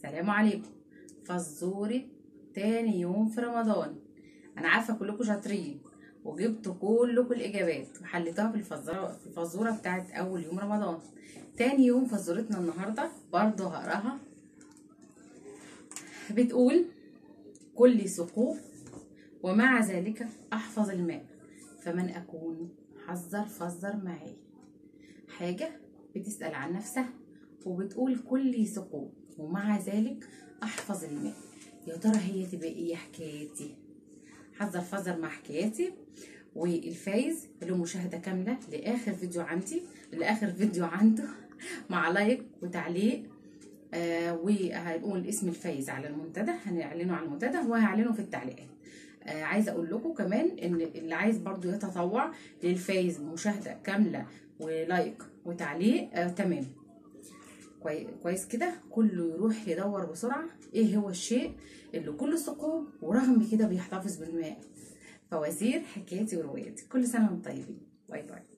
السلام عليكم فزورة تاني يوم في رمضان انا عارفه كلكم شاطرين وجبتوا كلكم الاجابات وحليتوها في الفزوره في الفزوره بتاعت اول يوم رمضان تاني يوم فزورتنا النهارده برضه هقراها بتقول كل سقوط ومع ذلك احفظ الماء فمن اكون حذر فزر معي حاجه بتسال عن نفسها وبتقول كل سقوط ومع ذلك احفظ الماء يا ترى هي تبقى ايه حكايتي حذر فزر مع حكاياتي والفايز له مشاهده كامله لاخر فيديو عندي لاخر فيديو عنده مع لايك وتعليق آه وهنقول اسم الفايز على المنتدى هنعلنه على المنتدى وهعلنه في التعليقات آه عايزه اقول لكم كمان ان اللي عايز برضو يتطوع للفايز مشاهده كامله ولايك وتعليق آه تمام كويس كده كله يروح يدور بسرعه ايه هو الشيء اللي كل ثقوب ورغم كده بيحتفظ بالماء فوازير حكايتي ورواياتي كل سنه وانتم طيبين باي باي